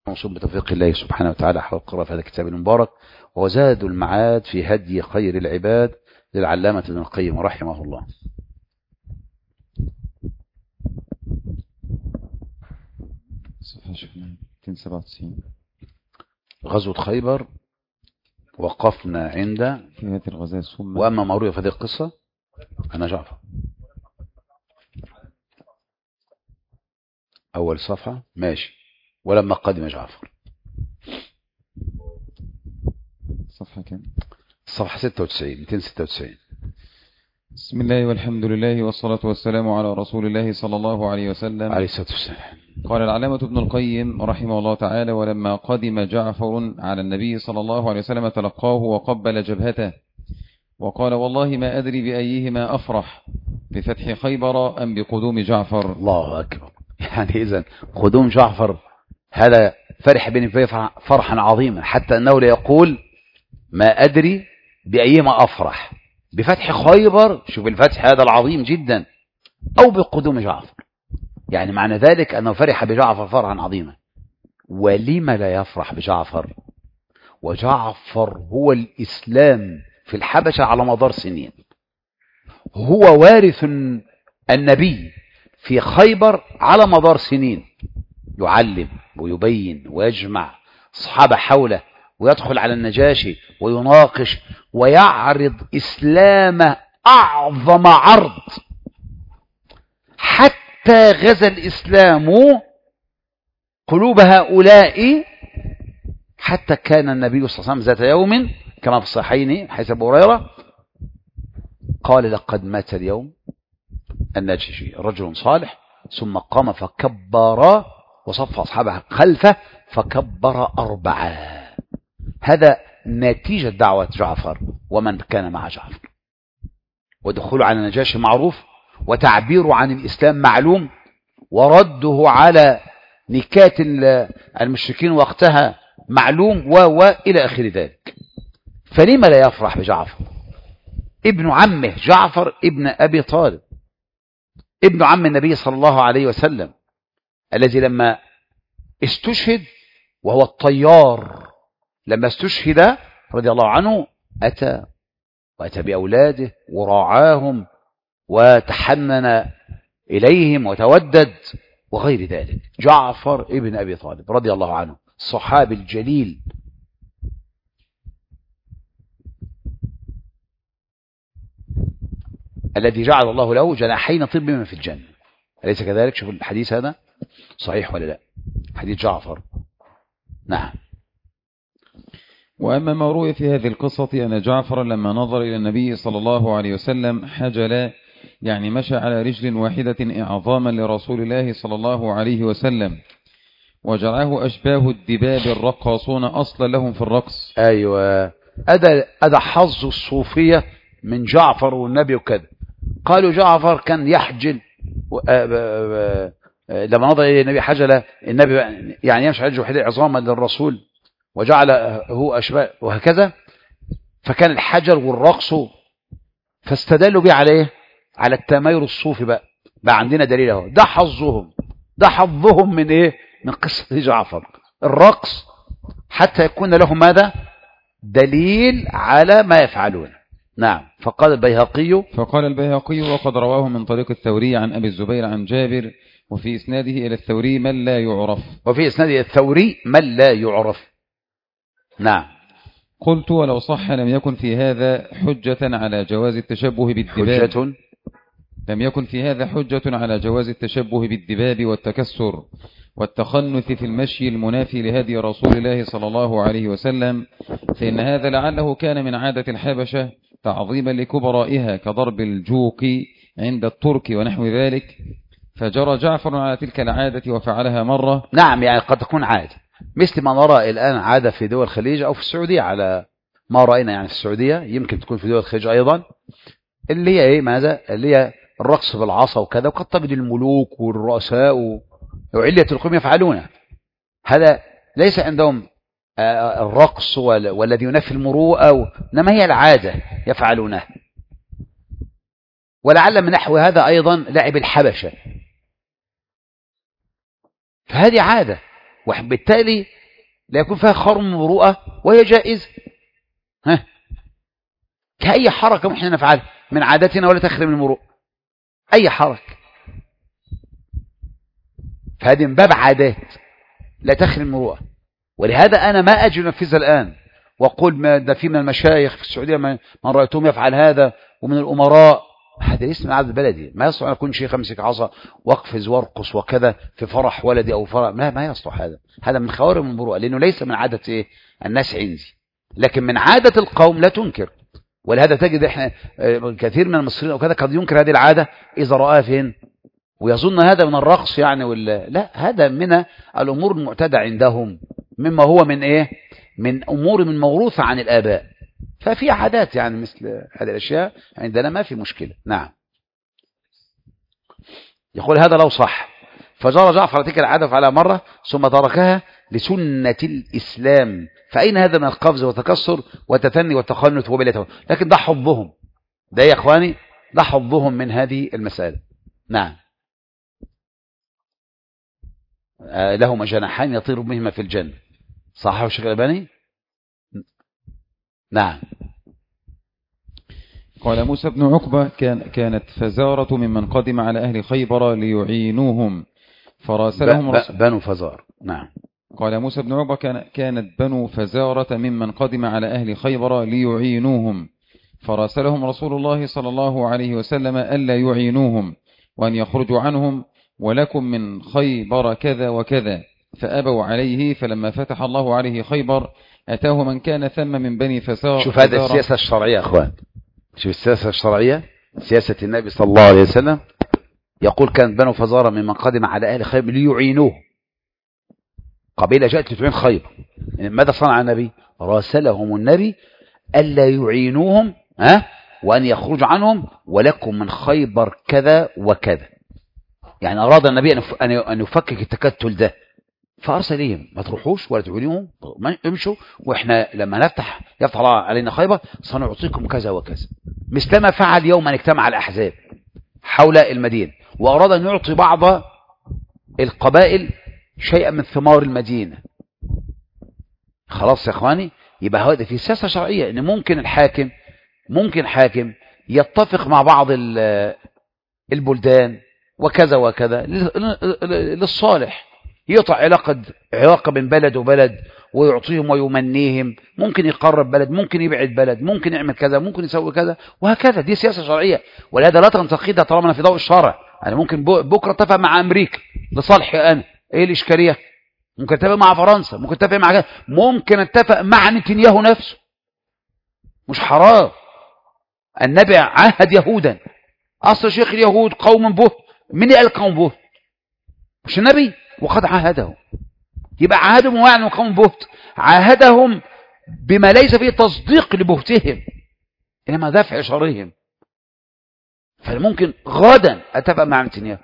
موصول بتوفيق الله سبحانه وتعالى حول القراءة في هذا الكتاب المبارك وزاد المعاد في هدي خير العباد للعلامة ابن القيم رحمه الله صفحة شفنا 297 غزوة خيبر وقفنا عند في هذه الغزاة ثم وأما ما روي في هذه القصة أنا جعفر أول صفحة ماشي ولما قدم جعفر صفحة كم صفحة 96 296 بسم الله والحمد لله والصلاة والسلام على رسول الله صلى الله عليه وسلم عليه الصلاة والسلام قال العلامة ابن القيم رحمه الله تعالى ولما قدم جعفر على النبي صلى الله عليه وسلم تلقاه وقبل جبهته وقال والله ما أدري بأيهما أفرح بفتح خيبر أم بقدوم جعفر الله أكبر يعني إذا قدوم جعفر هذا فرح بن في فرحا عظيما حتى أنه ليقول ما أدري بأيهما أفرح بفتح خيبر شوف الفتح هذا العظيم جدا أو بقدوم جعفر يعني معنى ذلك أنه فرح بجعفر فرحا عظيما ولم لا يفرح بجعفر وجعفر هو الإسلام في الحبشة على مدار سنين هو وارث النبي في خيبر على مدار سنين يعلم ويبين ويجمع الصحابة حوله ويدخل على النجاشي ويناقش ويعرض إسلام أعظم عرض حتى غزا الإسلام قلوب هؤلاء حتى كان النبي صلى الله عليه وسلم ذات يوم كما في الصحيحين حيث أبو هريرة قال لقد مات اليوم النجاشي رجل صالح ثم قام فكبر وصف أصحابه خلفه فكبر أربعة هذا نتيجة دعوة جعفر ومن كان مع جعفر ودخوله على النجاشي معروف وتعبيره عن الإسلام معلوم ورده على نكات المشركين وقتها معلوم و وإلى آخر ذلك فلما لا يفرح بجعفر ابن عمه جعفر ابن أبي طالب ابن عم النبي صلى الله عليه وسلم الذي لما استشهد وهو الطيار لما استشهد رضي الله عنه أتى وأتى بأولاده وراعاهم وتحنن إليهم وتودد وغير ذلك جعفر ابن أبي طالب رضي الله عنه الصحابي الجليل الذي جعل الله له جناحين طب من في الجنة أليس كذلك شوف الحديث هذا صحيح ولا لا حديث جعفر نعم وأما ما روي في هذه القصة أن جعفر لما نظر إلى النبي صلى الله عليه وسلم حجل يعني مشى على رجل واحدة إعظاما لرسول الله صلى الله عليه وسلم وجعله أشباه الدباب الرقاصون أصلا لهم في الرقص أيوة أدى, أدى حظ الصوفية من جعفر والنبي وكذا قالوا جعفر كان يحجل لما نظر إلى النبي حجل النبي يعني يمشي على وحيد عظاما للرسول وجعل هو أشباه وهكذا فكان الحجر والرقص فاستدلوا به عليه على التماير الصوفي بقى بقى عندنا دليل اهو ده حظهم ده حظهم من ايه من قصة جعفر الرقص حتى يكون له ماذا دليل على ما يفعلون نعم فقال البيهقي فقال البيهقي وقد رواه من طريق الثوري عن أبي الزبير عن جابر وفي إسناده إلى الثوري من لا يعرف وفي إسناده الثوري من لا يعرف نعم قلت ولو صح لم يكن في هذا حجة على جواز التشبه بالدباب حجة لم يكن في هذا حجة على جواز التشبه بالدباب والتكسر والتخنث في المشي المنافي لهدي رسول الله صلى الله عليه وسلم فإن هذا لعله كان من عادة الحبشة تعظيما لكبرائها كضرب الجوق عند الترك ونحو ذلك فجرى جعفر على تلك العادة وفعلها مرة نعم يعني قد تكون عادة مثل ما نرى الآن عادة في دول الخليج أو في السعودية على ما رأينا يعني في السعودية يمكن تكون في دول الخليج أيضا اللي هي إيه ماذا اللي هي الرقص بالعصا وكذا وقد تجد الملوك والرؤساء وعلية القوم يفعلونه هذا ليس عندهم الرقص والذي ينفي المروءة إنما هي العادة يفعلونها ولعل من نحو هذا أيضا لعب الحبشة فهذه عادة وبالتالي لا يكون فيها خرم مروءة وهي جائزة ها كأي حركة احنا نفعلها من عادتنا ولا تخرم المروءة أي حركة فهذه من باب عادات لا تخرم المروءة ولهذا أنا ما أجي أنفذها الآن وأقول ما ده في من المشايخ في السعودية من رأيتهم يفعل هذا ومن الأمراء هذا اسم العدد البلدي ما يصلح أن أكون شيخ أمسك عصا وأقفز وارقص وكذا في فرح ولدي أو فرح لا ما يصلح هذا هذا من خوارم المروءة لأنه ليس من عادة إيه؟ الناس عندي لكن من عادة القوم لا تنكر ولهذا تجد احنا كثير من المصريين وكذا قد ينكر هذه العادة إذا رآها فين ويظن هذا من الرقص يعني ولا لا هذا من الأمور المعتادة عندهم مما هو من إيه من أمور من موروثة عن الآباء ففي عادات يعني مثل هذه الأشياء عندنا ما في مشكلة نعم يقول هذا لو صح فجرى جعفر تلك العادة فعلى مرة ثم تركها لسنة الإسلام فأين هذا من القفز والتكسر والتثني والتخنث وبلته لكن ده حظهم ده يا إخواني ده حظهم من هذه المسألة نعم آه لهما جناحان يطير بهما في الجنة صح يا شيخ الألباني نعم قال موسى بن عقبة كان كانت فزارة ممن قدم على أهل خيبر ليعينوهم فراسلهم ب- ب- بنو فزار نعم قال موسى بن عقبة كان كانت بنو فزارة ممن قدم على أهل خيبر ليعينوهم فراسلهم رسول الله صلى الله عليه وسلم ألا يعينوهم وأن يخرجوا عنهم ولكم من خيبر كذا وكذا فأبوا عليه فلما فتح الله عليه خيبر أتاه من كان ثم من بني فزار شوف هذا السياسة الشرعية يا أخوان شوف السياسة الشرعية سياسة النبي صلى الله عليه وسلم يقول كان بنو فزارة ممن قدم على أهل خيبر ليعينوه قبيلة جاءت لتعين خيبر ماذا صنع النبي راسلهم النبي ألا يعينوهم ها وأن يخرج عنهم ولكم من خيبر كذا وكذا يعني أراد النبي أن يفكك التكتل ده فأرسل إليهم ما تروحوش ولا تعينوهم امشوا وإحنا لما نفتح يفتح الله علينا خيبر سنعطيكم كذا وكذا مثلما فعل يوم أن اجتمع الأحزاب حول المدينة وأراد أن يعطي بعض القبائل شيئا من ثمار المدينة خلاص يا اخواني يبقى هذا في سياسة شرعية ان ممكن الحاكم ممكن حاكم يتفق مع بعض البلدان وكذا وكذا للصالح يقطع علاقة علاقة بين بلد وبلد ويعطيهم ويمنيهم ممكن يقرب بلد ممكن يبعد بلد ممكن يعمل كذا ممكن يسوي كذا وهكذا دي سياسة شرعية ولهذا لا تنتقدها طالما أنا في ضوء الشرع أنا ممكن بكرة اتفق مع أمريكا لصالحي أنا إيه الإشكالية ممكن اتفق مع فرنسا ممكن اتفق مع كذا ممكن اتفق مع نتنياهو نفسه مش حرام النبي عهد يهودا أصل شيخ اليهود قوم به من قال قوم به مش النبي وقد عاهدهم يبقى عاهدهم ويعني قوم بهت عاهدهم بما ليس فيه تصديق لبهتهم إنما دفع شرهم فممكن غدا أتفق مع نتنياهو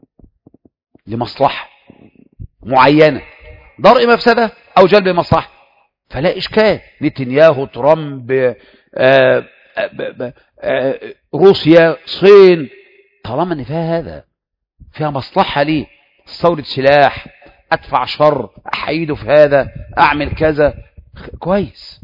لمصلحة معينة درء مفسدة أو جلب مصلحة فلا إشكال نتنياهو ترامب آآ آآ آآ روسيا صين طالما ان فيها هذا فيها مصلحة ليه استورد سلاح ادفع شر احيده في هذا اعمل كذا كويس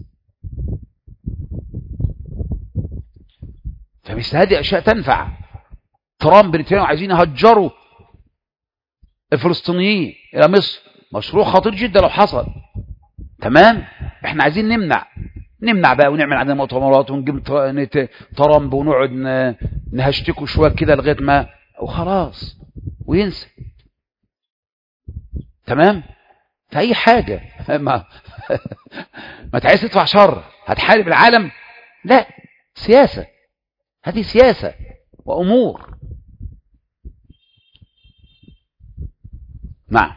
فمثل هذه اشياء تنفع ترامب نتنياهو عايزين يهجروا الفلسطينيين الى مصر مشروع خطير جدا لو حصل تمام احنا عايزين نمنع نمنع بقى ونعمل عندنا مؤتمرات ونجيب ترامب ونقعد نهشتكوا شويه كده لغايه ما وخلاص وينسى تمام في اي حاجه ما ما تعيش تدفع شر هتحارب العالم لا سياسه هذه سياسه وامور نعم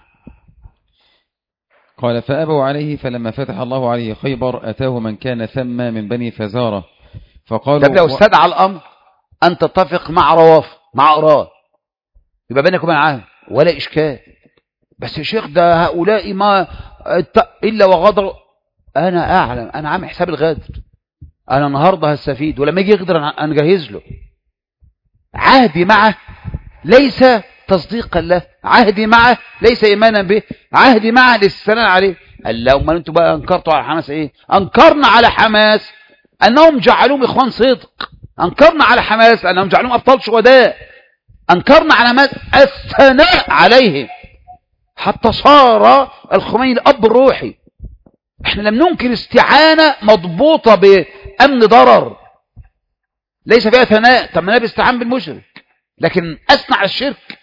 قال فأبوا عليه فلما فتح الله عليه خيبر أتاه من كان ثم من بني فزارة فقالوا طب لو استدعى الأمر أن تتفق مع رواف مع أراد يبقى بينك وبين عهد ولا إشكال بس يا شيخ ده هؤلاء ما إلا وغدر أنا أعلم أنا عامل حساب الغدر أنا النهاردة هستفيد ولما يجي يقدر أنا جهز له عهدي معه ليس تصديقا له عهدي معه ليس إيمانا به عهدي معه للسلام عليه قال لهم ما انتوا بقى انكرتوا على حماس ايه انكرنا على حماس انهم جعلوهم اخوان صدق انكرنا على حماس انهم جعلوهم ابطال شهداء انكرنا على حماس الثناء عليهم حتى صار الخميني الاب الروحي احنا لم ننكر استعانة مضبوطة بامن ضرر ليس فيها ثناء طب ما النبي استعان بالمشرك لكن اثنى على الشرك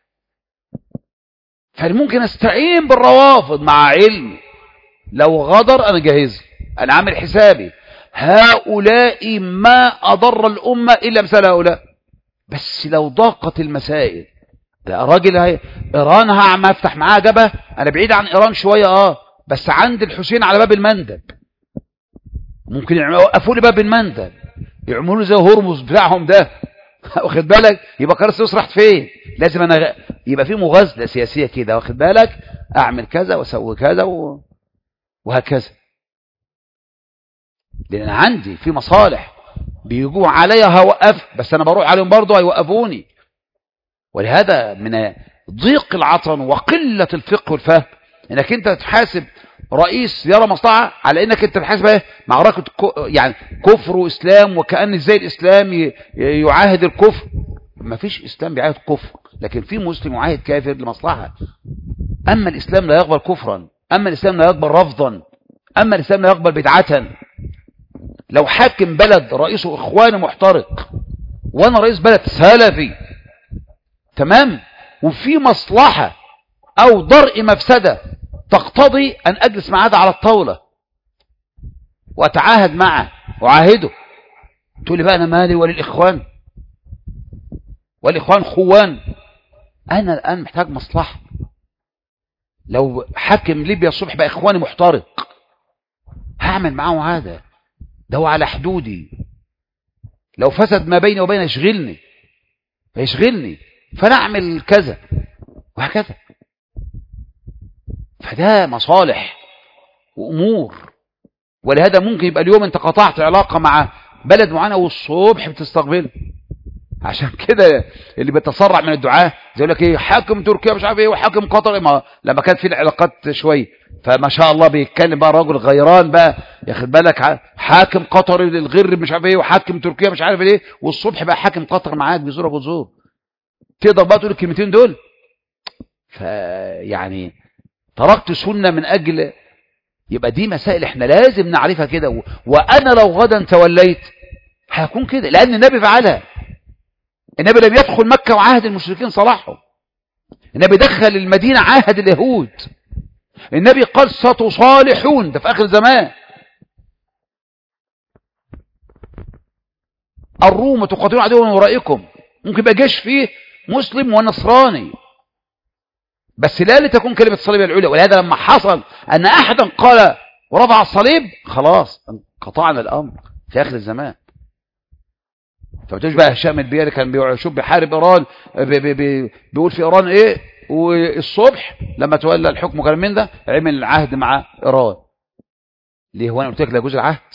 فممكن استعين بالروافض مع علم لو غدر انا جاهز انا عامل حسابي هؤلاء ما اضر الامه الا مثال هؤلاء بس لو ضاقت المسائل ده راجل هي ايران هعمل افتح معاها جبهه انا بعيد عن ايران شويه اه بس عند الحسين على باب المندب ممكن يوقفوا لي باب المندب يعملوا زي هرمز بتاعهم ده واخد بالك يبقى قرار السويس راحت فين لازم انا غ... يبقى في مغازله سياسيه كده واخد بالك اعمل كذا واسوي كذا و... وهكذا لان انا عندي في مصالح بيجوا عليا هوقف بس انا بروح عليهم برضه هيوقفوني ولهذا من ضيق العطن وقله الفقه والفهم انك انت تحاسب رئيس يرى مصلحه على انك انت بتحاسب ايه معركه كو يعني كفر واسلام وكان ازاي الاسلام يعاهد الكفر ما فيش اسلام بيعاهد كفر لكن في مسلم يعاهد كافر لمصلحه اما الاسلام لا يقبل كفرا اما الاسلام لا يقبل رفضا اما الاسلام لا يقبل بدعه لو حاكم بلد رئيسه اخواني محترق وانا رئيس بلد سلفي تمام وفي مصلحه او درء مفسده تقتضي أن أجلس مع هذا على الطاولة وأتعاهد معه وعاهده تقول لي بقى أنا مالي وللإخوان والإخوان خوان أنا الآن محتاج مصلحة لو حاكم ليبيا الصبح بقى إخواني محترق هعمل معاه هذا ده هو على حدودي لو فسد ما بيني وبينه يشغلني فيشغلني فانا اعمل كذا وهكذا فده مصالح وأمور ولهذا ممكن يبقى اليوم انت قطعت علاقة مع بلد معينة والصبح بتستقبله عشان كده اللي بيتسرع من الدعاة زي يقول لك ايه حاكم تركيا مش عارف ايه وحاكم قطر ما لما كانت في العلاقات شويه فما شاء الله بيتكلم بقى راجل غيران بقى ياخد بالك حاكم قطر للغر مش عارف ايه وحاكم تركيا مش عارف ايه والصبح بقى حاكم قطر معاك بيزورك وتزور تقدر بقى تقول الكلمتين دول فيعني تركت سنة من أجل يبقى دي مسائل احنا لازم نعرفها كده و... وأنا لو غدا توليت هيكون كده لأن النبي فعلها النبي لم يدخل مكة وعاهد المشركين صلاحهم النبي دخل المدينة عاهد اليهود النبي قال ستصالحون ده في آخر زمان الروم تقاتلون عدوا من ورائكم ممكن يبقى جيش فيه مسلم ونصراني بس لا لتكون كلمة الصليب العليا ولهذا لما حصل أن أحدا قال ورفع الصليب خلاص قطعنا الأمر في آخر الزمان فبتجي بقى هشام البياري كان بيشوف بيحارب إيران بي بي بي بيقول في إيران إيه والصبح لما تولى الحكم كان من ده عمل العهد مع إيران ليه هو أنا قلت لك لا يجوز العهد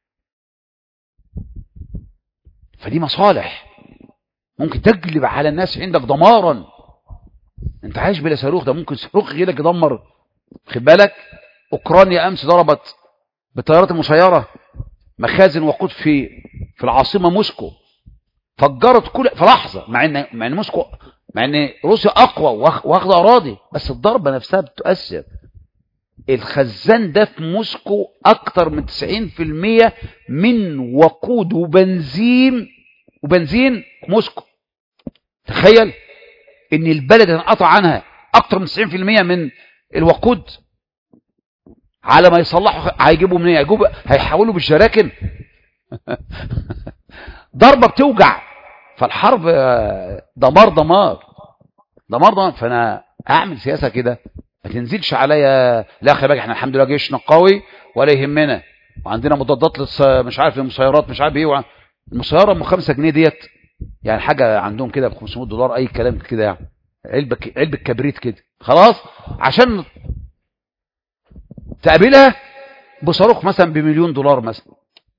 فدي مصالح ممكن تجلب على الناس عندك دمارا انت عايش بلا صاروخ ده ممكن صاروخ غيرك يدمر خد بالك اوكرانيا امس ضربت بالطيارات المسيره مخازن وقود في في العاصمه موسكو فجرت كل في لحظه مع ان مع ان موسكو مع ان روسيا اقوى واخده اراضي بس الضربه نفسها بتؤثر الخزان ده في موسكو اكتر من 90% من وقود وبنزين وبنزين موسكو تخيل ان البلد انقطع عنها اكتر من 90% من الوقود على ما يصلحوا هيجيبوا منين هيجيبوا هيحولوا بالجراكن ضربه بتوجع فالحرب دمار دمار دمار دمار فانا اعمل سياسه كده ما تنزلش عليا لا خلي بالك احنا الحمد لله جيشنا قوي ولا يهمنا وعندنا مضادات للص... مش عارف للمسيرات مش عارف ايه المسيره ام 5 جنيه ديت يعني حاجة عندهم كده ب 500 دولار أي كلام كده يعني علبة علبة كبريت كده خلاص عشان تقابلها بصاروخ مثلا بمليون دولار مثلا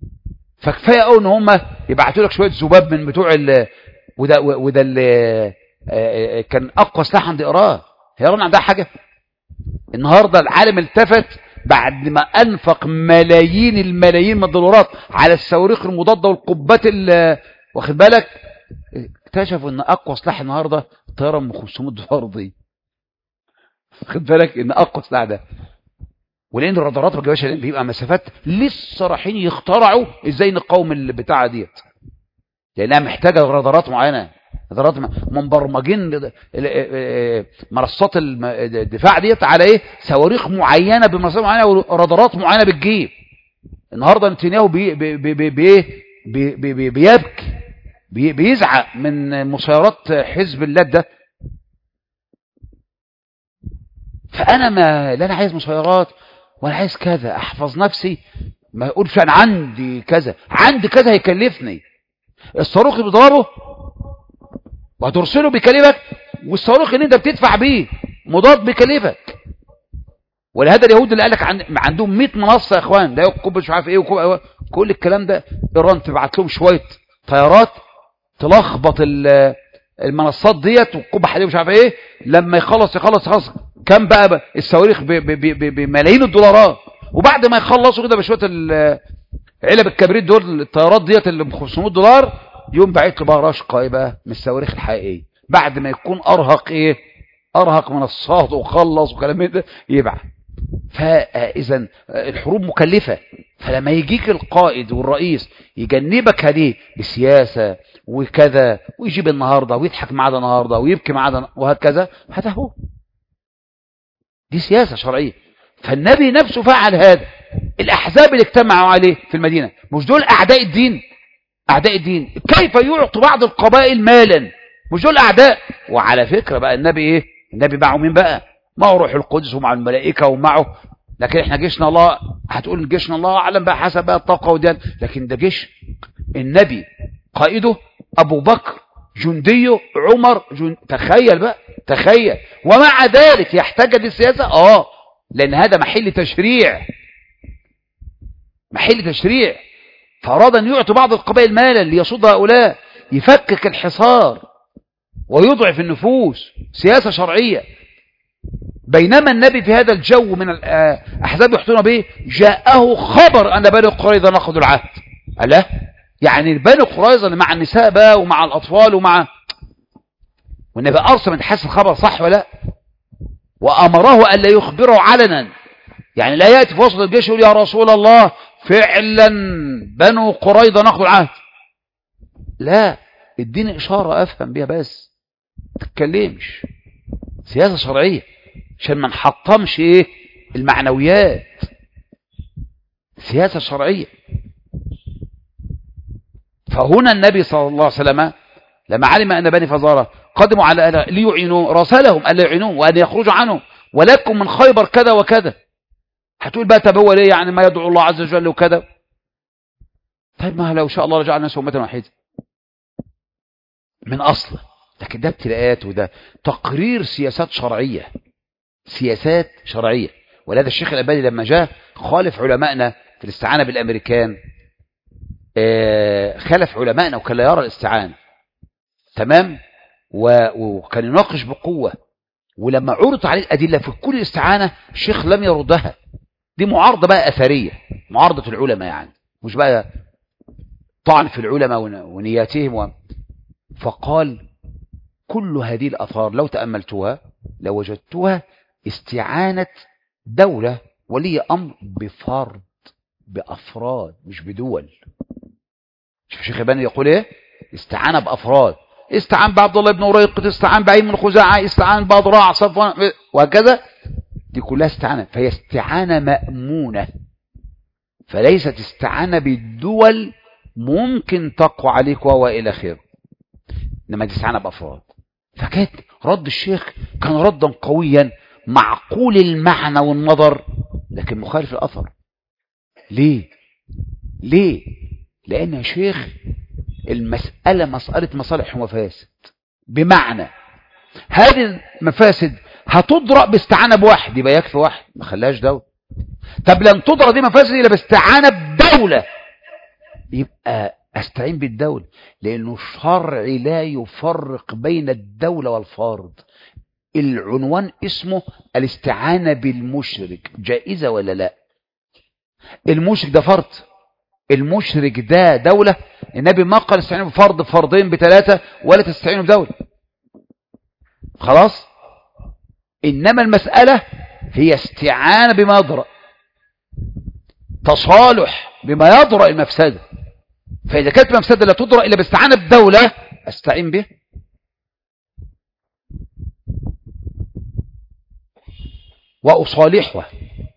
فكفايه قوي ان هم يبعتوا لك شويه ذباب من بتوع ال وده وده ال آه، كان اقوى سلاح عند ايران هي ايران عندها حاجه النهارده العالم التفت بعد ما انفق ملايين الملايين من الدولارات على الصواريخ المضاده والقبات ال- واخد بالك اكتشفوا ان اقوى سلاح النهارده طياره من 500 دولار دي خد بالك ان اقوى سلاح ده ولان الرادارات ما جابش بيبقى مسافات لسه رايحين يخترعوا ازاي نقاوم البتاعه ديت لانها محتاجه رادارات معينه رادارات م- مبرمجين ال- ال- منصات الم- الدفاع ديت على ايه صواريخ معينه بمسافه معينه ورادارات معينه بتجيب النهارده نتنياهو بي بي بي بي بي بي بي بي بيبكي بي بيزعق من مسيرات حزب الله ده فانا ما لا انا عايز مسيرات ولا عايز كذا احفظ نفسي ما اقولش انا عندي كذا عندي كذا هيكلفني الصاروخ اللي بيضربه وهترسله بيكلفك والصاروخ اللي انت بتدفع بيه مضاد بيكلفك ولهذا اليهود اللي قال لك عن... عندهم 100 منصه يا اخوان ده يكب مش عارف ايه وكوب... كل الكلام ده ايران تبعت لهم شويه طيارات تلخبط ال- المنصات ديت والكوب حديد مش عارف ايه لما يخلص يخلص يخلص كام بقى, بقى الصواريخ ب- ب- ب- ب- بملايين الدولارات وبعد ما يخلصوا كده بشويه ال- علب الكبريت دول الطيارات ديت اللي ب 500 دولار يوم بعت له بقى رشقه ايه بقى من الصواريخ الحقيقيه بعد ما يكون ارهق ايه ارهق منصات وخلص وكلام من ده يبعت فاذا الحروب مكلفه فلما يجيك القائد والرئيس يجنبك هذه بسياسه وكذا ويجيب النهارده ويضحك معاه ده النهارده ويبكي معاه ده وهكذا هذا هو دي سياسه شرعيه فالنبي نفسه فعل هذا الاحزاب اللي اجتمعوا عليه في المدينه مش دول اعداء الدين اعداء الدين كيف يعطي بعض القبائل مالا مش دول اعداء وعلى فكره بقى النبي ايه النبي معه مين بقى معه روح القدس ومع الملائكه ومعه لكن احنا جيشنا الله هتقول جيشنا الله اعلم بقى حسب بقى الطاقه وديان لكن ده جيش النبي قائده ابو بكر جنديه عمر جن... تخيل بقى تخيل ومع ذلك يحتاج للسياسه اه لان هذا محل تشريع محل تشريع فاراد ان يعطي بعض القبائل مالا ليصد هؤلاء يفكك الحصار ويضعف النفوس سياسه شرعيه بينما النبي في هذا الجو من الأحزاب يحطون به جاءه خبر أن بني قريظة نقضوا العهد ألا يعني بني قريظة اللي مع النساء بقى ومع الأطفال ومع والنبي أرسل من حس الخبر صح ولا وأمره ألا يخبره علنا يعني لا يأتي في وسط الجيش يقول يا رسول الله فعلا بنو قريظة نقضوا العهد لا اديني إشارة أفهم بيها بس تتكلمش سياسة شرعية عشان ما نحطمش ايه المعنويات سياسة شرعية فهنا النبي صلى الله عليه وسلم لما علم أن بني فزارة قدموا على أهل ليعينوا رسلهم ألا يعينوهم وأن يخرجوا عنهم ولكم من خيبر كذا وكذا هتقول بقى طب هو ليه يعني ما يدعو الله عز وجل وكذا طيب ما لو شاء الله رجعنا الناس أمة واحدة من أصله لكن ده ابتلاءات وده تقرير سياسات شرعية سياسات شرعية ولهذا الشيخ الألباني لما جاء خالف علمائنا في الاستعانة بالأمريكان خلف علمائنا وكان لا يرى الاستعانة تمام وكان يناقش بقوة ولما عرض عليه الأدلة في كل الاستعانة الشيخ لم يردها دي معارضة بقى أثرية معارضة العلماء يعني مش بقى طعن في العلماء ونياتهم و... فقال كل هذه الأثار لو تأملتها لوجدتها لو استعانة دولة ولي أمر بفرد بأفراد مش بدول شوف الشيخ الباني يقول ايه استعانة بأفراد استعان بعبد الله بن أريق استعان بعين من خزاعة استعان بأضراع صفوان وهكذا دي كلها استعانة فهي استعانة مأمونة فليست استعانة بالدول ممكن تقوى عليك وإلى خير إنما دي استعانة بأفراد فكانت رد الشيخ كان ردا قويا معقول المعنى والنظر لكن مخالف الأثر ليه ليه لأن يا شيخ المسألة مسألة مصالح ومفاسد بمعنى هذه المفاسد هتضرأ باستعانة بواحد يبقى يكفي واحد ما خلاش دولة طب لن تضرأ دي مفاسد إلا باستعانة بدولة يبقى استعين بالدولة لانه الشرع لا يفرق بين الدولة والفرد العنوان اسمه الاستعانة بالمشرك جائزة ولا لا المشرك ده فرد المشرك ده دولة النبي ما قال استعينوا بفرد بفردين بثلاثة ولا تستعينوا بدولة خلاص إنما المسألة هي استعانة بما يضرأ تصالح بما يضرأ المفسدة فإذا كانت المفسدة لا تضرأ إلا باستعانة بدولة أستعين به وأصالحها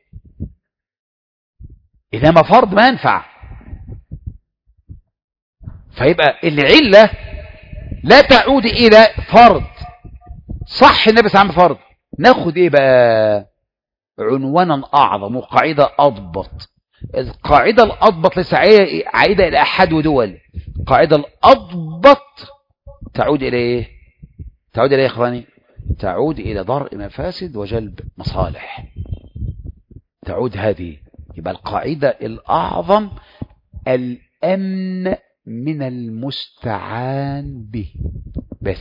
إنما فرض ما ينفع فيبقى العلة لا تعود إلى فرض صح النبي صلى الله عليه وسلم فرض ناخد إيه بقى عنوانا أعظم وقاعدة أضبط القاعدة الأضبط ليس عائدة إلى أحد ودول القاعدة الأضبط تعود إلى إيه تعود إلى إيه يا إخواني تعود إلى ضرء مفاسد وجلب مصالح تعود هذه يبقى القاعدة الأعظم الأمن من المستعان به بس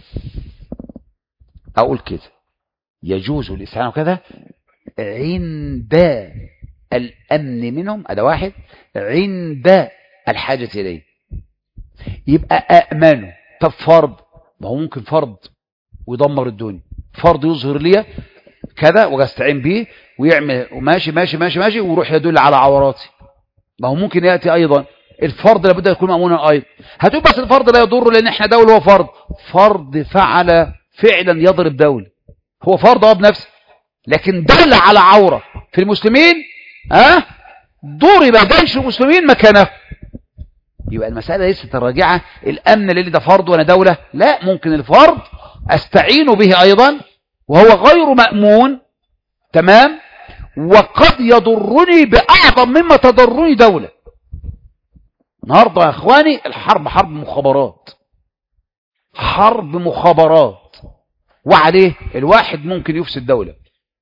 أقول كده يجوز الاستعانة كذا عند الأمن منهم هذا واحد عند الحاجة إليه يبقى أأمنه طب فرض ما هو ممكن فرض ويدمر الدنيا فرض يظهر لي كذا واستعين به ويعمل وماشي ماشي ماشي ماشي ويروح يدل على عوراتي ما هو ممكن يأتي أيضا الفرض لابد يكون مأمونا أيضا هتقول بس الفرض لا يضر لأن احنا دولة هو فرض فرض فعل فعلا يضرب دولة هو فرض اه بنفسه لكن دل على عورة في المسلمين ها أه؟ ضرب جيش المسلمين مكانه يبقى المسألة ليست الراجعة الأمن اللي ده فرض وأنا دولة لا ممكن الفرض أستعين به أيضا وهو غير مأمون تمام وقد يضرني بأعظم مما تضرني دولة النهاردة يا أخواني الحرب حرب مخابرات حرب مخابرات وعليه الواحد ممكن يفسد دولة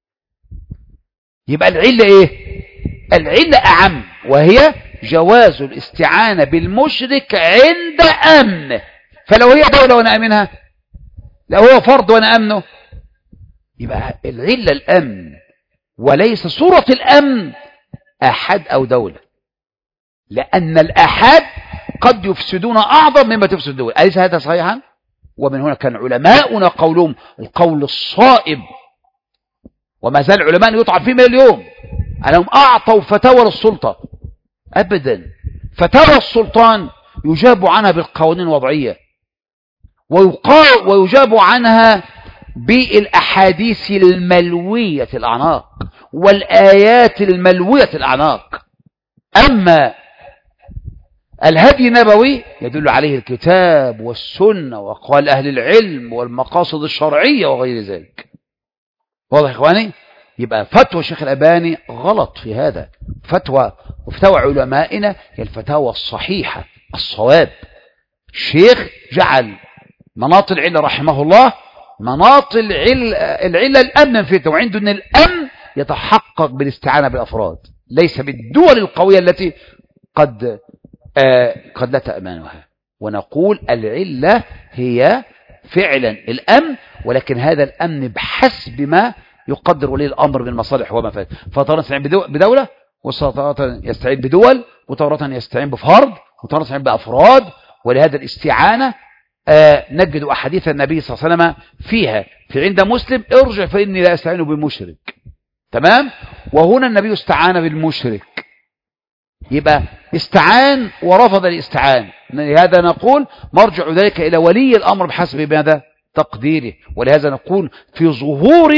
يبقى العلة ايه العلة أعم وهي جواز الاستعانة بالمشرك عند أمنه فلو هي دولة وأنا أمنها لو هو فرض وأنا أمنه يبقى العلة الأمن وليس صورة الأمن أحد أو دولة لأن الأحد قد يفسدون أعظم مما تفسد الدولة أليس هذا صحيحا؟ ومن هنا كان علماؤنا قولهم القول الصائب وما زال علماء يطعن فيهم اليوم أنهم أعطوا فتاوى للسلطة أبدا فتاوى السلطان يجاب عنها بالقوانين الوضعية ويقال ويجاب عنها بالأحاديث الملوية الأعناق والآيات الملوية الأعناق أما الهدي النبوي يدل عليه الكتاب والسنة وأقوال أهل العلم والمقاصد الشرعية وغير ذلك واضح يا إخواني يبقى فتوى الشيخ الأباني غلط في هذا فتوى وفتوى علمائنا هي الفتاوى الصحيحة الصواب الشيخ جعل مناط العلة رحمه الله مناط العلة, العلة الأمن فيه وعنده أن الأمن يتحقق بالاستعانة بالأفراد ليس بالدول القوية التي قد آه قد لا تأمنها ونقول العلة هي فعلا الأمن ولكن هذا الأمن بحسب ما يقدر ولي الأمر من مصالح ومفاد فترة يستعين بدولة وتارة يستعين بدول وتارة يستعين بفرد وتارة يستعين بأفراد ولهذا الاستعانة آه نجد أحاديث النبي صلى الله عليه وسلم فيها في عند مسلم ارجع فإني لا أستعين بمشرك تمام وهنا النبي استعان بالمشرك يبقى استعان ورفض الاستعان لهذا نقول مرجع ذلك إلى ولي الأمر بحسب ماذا تقديره ولهذا نقول في ظهور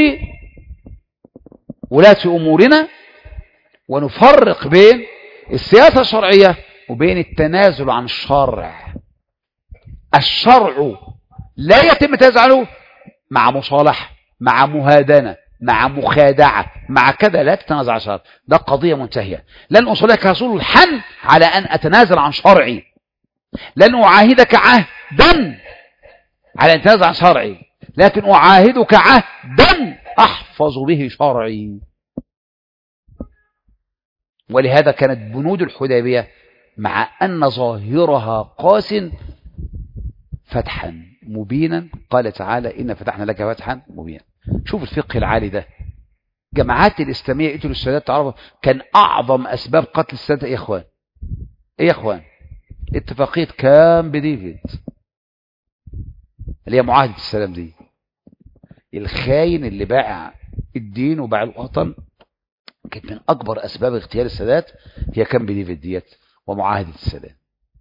ولاة أمورنا ونفرق بين السياسة الشرعية وبين التنازل عن الشرع الشرع لا يتم تنازله مع مصالحة مع مهادنة مع مخادعة مع كذا لا تتنازل عن شرع ده قضية منتهية لن أصلك رسول الحن على أن أتنازل عن شرعي لن أعاهدك عهدا على أن تنازل عن شرعي لكن أعاهدك عهدا أحفظ به شرعي ولهذا كانت بنود الحديبية مع أن ظاهرها قاس فتحا مبينا قال تعالى إن فتحنا لك فتحا مبينا شوف الفقه العالي ده جماعات الإسلامية قتلوا السادات تعرفوا كان أعظم أسباب قتل السادات إيه يا إخوان إيه يا إخوان اتفاقية كامب ديفيد اللي هي معاهدة السلام دي الخاين اللي باع الدين وباع الوطن كانت من أكبر أسباب اغتيال السادات هي كامب ديفيد ديت ومعاهدة السلام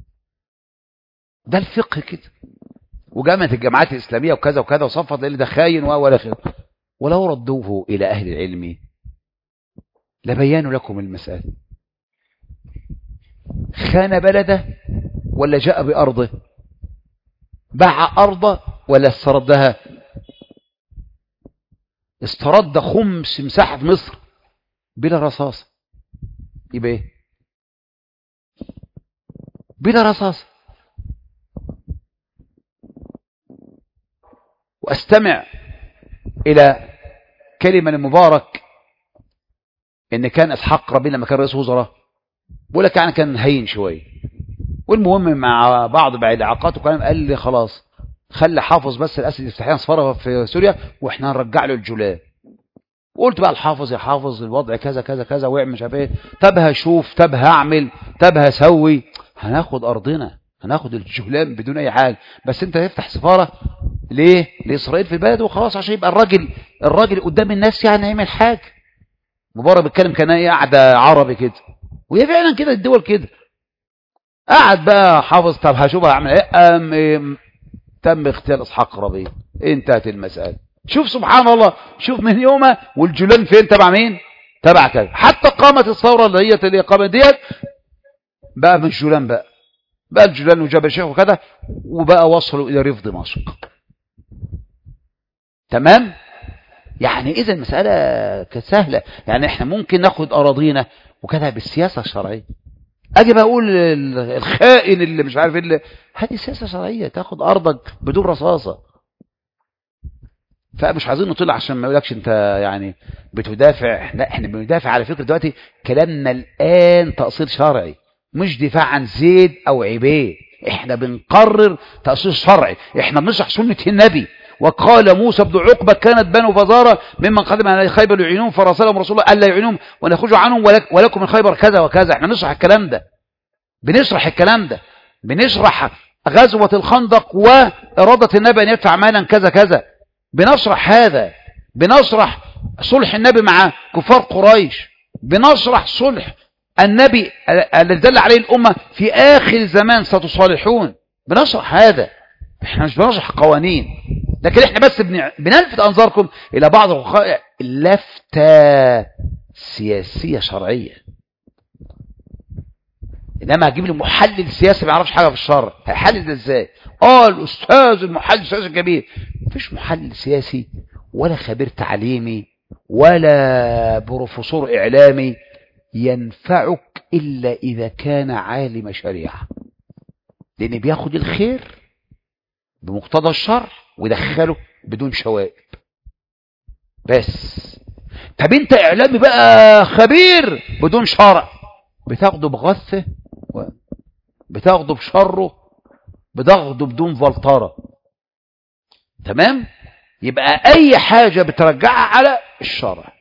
ده الفقه كده وجامعة الجامعات الإسلامية وكذا وكذا وصفت اللي ده خاين ولا خير ولو ردوه إلى أهل العلم لبيانوا لكم المسألة خان بلده ولا جاء بأرضه باع أرضه ولا استردها استرد خمس مساحة مصر بلا رصاصة يبقى ايه بلا رصاصة واستمع الى كلمة المبارك ان كان اسحاق ربنا لما كان رئيس وزراء بقول لك يعني كان هين شويه والمهم مع بعض بعد العلاقات وكلام قال لي خلاص خلي حافظ بس الاسد يفتح لنا سفاره في سوريا واحنا هنرجع له الجولان قلت بقى الحافظ يا حافظ الوضع كذا كذا كذا واعمل مش عارف ايه طب هشوف طب هعمل طب هسوي هناخد ارضنا هناخد الجولان بدون اي حاجه بس انت تفتح سفاره ليه لاسرائيل في البلد وخلاص عشان يبقى الراجل الراجل قدام الناس يعني يعمل حاجه مبارك بيتكلم كان ايه قاعده عربي كده وهي فعلا كده الدول كده قعد بقى حافظ طب هشوف هعمل ايه أم إيه تم اغتيال اسحاق ربيع انتهت المساله شوف سبحان الله شوف من يومه والجولان فين تبع مين تبع كذا حتى قامت الثوره اللي هي اللي قامت ديت بقى من الجولان بقى بقى الجولان وجبل الشيخ وكذا وبقى وصلوا الى ريف دمشق تمام يعني اذا المساله كانت سهله يعني احنا ممكن ناخد اراضينا وكذا بالسياسه الشرعيه اجي بقول الخائن اللي مش عارف اللي هذه سياسه شرعيه تاخد ارضك بدون رصاصه فمش عايزين نطلع عشان ما يقولكش انت يعني بتدافع لا احنا بندافع على فكره دلوقتي كلامنا الان تاصيل شرعي مش دفاع عن زيد او عبيد احنا بنقرر تاصيل شرعي احنا بنشرح سنه النبي وقال موسى بن عقبة كانت بنو فزارة ممن قدم على خيبر يعينون فرسلهم رسول الله ألا يعينون ونخرجوا عنهم ولك ولكم من خيبر كذا وكذا احنا نشرح الكلام ده بنشرح الكلام ده بنشرح غزوة الخندق وإرادة النبي أن يدفع مالا كذا كذا بنشرح هذا بنشرح صلح النبي مع كفار قريش بنشرح صلح النبي الذي دل عليه الأمة في آخر الزمان ستصالحون بنشرح هذا احنا مش بنشرح قوانين لكن احنا بس بنلفت انظاركم الى بعض الوقائع لفتة سياسية شرعية انما هجيب لي محلل سياسي ما يعرفش حاجة في الشرع هيحلل ده ازاي اه الاستاذ المحلل السياسي الكبير مفيش محلل سياسي ولا خبير تعليمي ولا بروفيسور اعلامي ينفعك الا اذا كان عالم شريعة لان بياخد الخير بمقتضى الشرع ودخله بدون شوائب بس طب انت اعلامي بقى خبير بدون شرع بتاخده بغثه بتاخده بشره بتاخده بدون فلتره تمام يبقى اي حاجه بترجعها على الشرع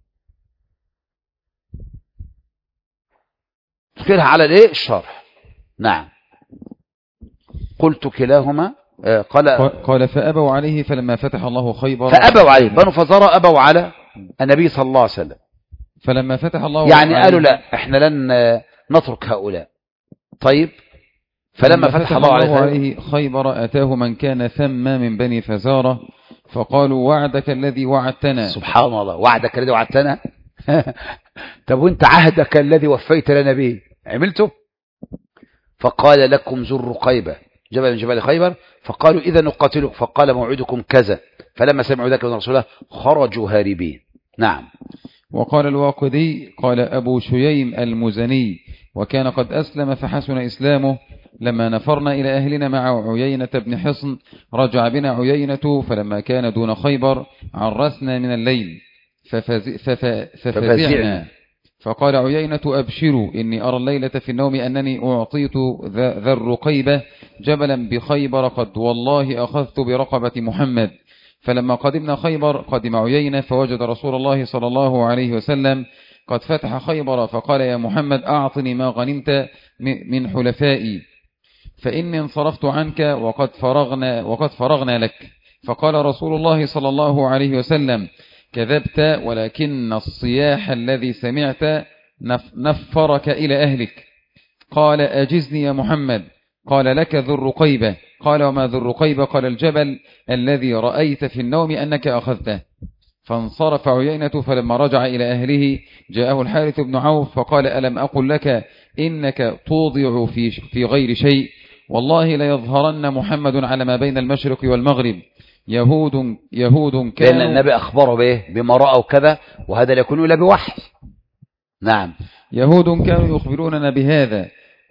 تذكرها على الايه الشرع نعم قلت كلاهما قال قال فأبوا عليه فلما فتح الله خيبر فأبوا عليه بنو فزارة أبوا على النبي صلى الله عليه وسلم فلما فتح الله يعني قالوا لا احنا لن نترك هؤلاء طيب فلما فتح الله عليه, عليه خيبر أتاه من كان ثم من بني فزارة فقالوا وعدك الذي وعدتنا سبحان الله وعدك الذي وعدتنا طب وانت عهدك الذي وفيت لنا به عملته فقال لكم زر قيبة جبل من جبال خيبر فقالوا إذا نقاتلك فقال موعدكم كذا فلما سمعوا ذلك من رسول الله خرجوا هاربين نعم وقال الواقدي قال أبو شييم المزني وكان قد أسلم فحسن إسلامه لما نفرنا إلى أهلنا مع عيينة بن حصن رجع بنا عيينة فلما كان دون خيبر عرسنا من الليل ففز... فف... ففزعنا فقال عيينة أبشروا إني أرى الليلة في النوم أنني أعطيت ذا ذا الرقيبة جبلا بخيبر قد والله أخذت برقبة محمد فلما قدمنا خيبر قدم عيينة فوجد رسول الله صلى الله عليه وسلم قد فتح خيبر فقال يا محمد أعطني ما غنمت من حلفائي فإني انصرفت عنك وقد فرغنا, وقد فرغنا لك فقال رسول الله صلى الله عليه وسلم كذبت ولكن الصياح الذي سمعت نفرك إلى أهلك قال أجزني يا محمد قال لك ذو الرقيبة قال وما ذو الرقيبة قال الجبل الذي رأيت في النوم أنك أخذته فانصرف عيينة فلما رجع إلى أهله جاءه الحارث بن عوف فقال ألم أقل لك إنك توضع في, في غير شيء والله ليظهرن محمد على ما بين المشرق والمغرب يهود يهود كانوا لأن النبي أخبره به بما رأوا كذا وهذا لا يكون إلا بوحي نعم يهود كانوا يخبروننا بهذا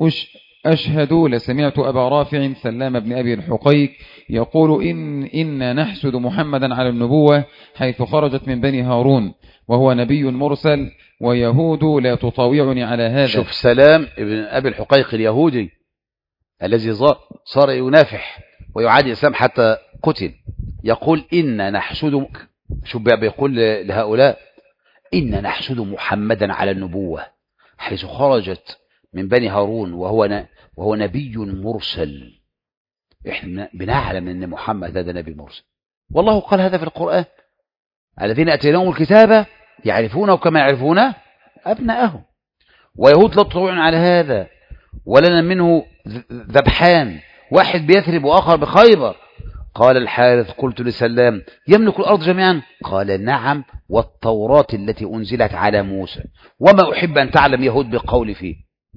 أشهد لسمعت أبا رافع سلام بن أبي الحقيق يقول إن إن نحسد محمدا على النبوة حيث خرجت من بني هارون وهو نبي مرسل ويهود لا تطاوعني على هذا شوف سلام ابن أبي الحقيق اليهودي الذي صار ينافح ويعادي الإسلام حتى قتل يقول إن نحسد شوف بيقول لهؤلاء إن نحسد محمدا على النبوة حيث خرجت من بني هارون وهو وهو نبي مرسل احنا بنعلم ان محمد هذا نبي مرسل والله قال هذا في القرآن الذين اتيناهم الكتاب يعرفونه كما يعرفون ابنائهم ويهود لا تطوعون على هذا ولنا منه ذبحان واحد بيثرب واخر بخيبر قال الحارث قلت لسلام يملك الأرض جميعا قال نعم والتوراة التي أنزلت على موسى وما أحب أن تعلم يهود بقول فيه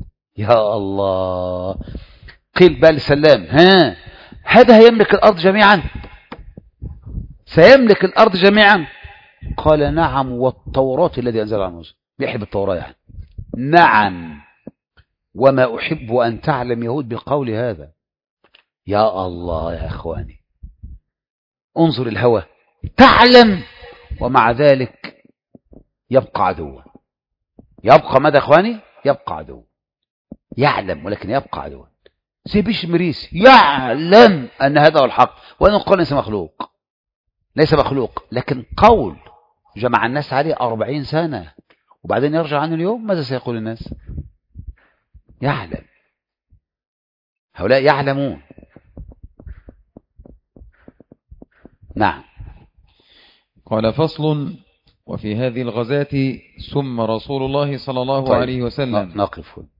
يا الله قيل بقى لسلام ها هذا هيملك الأرض جميعا سيملك الأرض جميعا قال نعم والتوراة الذي أنزل على موسى بيحب التوراة يعني نعم وما أحب أن تعلم يهود بقول هذا يا الله يا أخواني انظر الهوى تعلم ومع ذلك يبقى عدوا يبقى ماذا أخواني يبقى عدوا يعلم ولكن يبقى عدوا زي بيش مريس يعلم أن هذا هو الحق وأنه قول ليس مخلوق ليس مخلوق لكن قول جمع الناس عليه أربعين سنة وبعدين يرجع عنه اليوم ماذا سيقول الناس يعلم هؤلاء يعلمون نعم قال فصل وفي هذه الغزاة ثم رسول الله صلى الله طيب. عليه وسلم نقف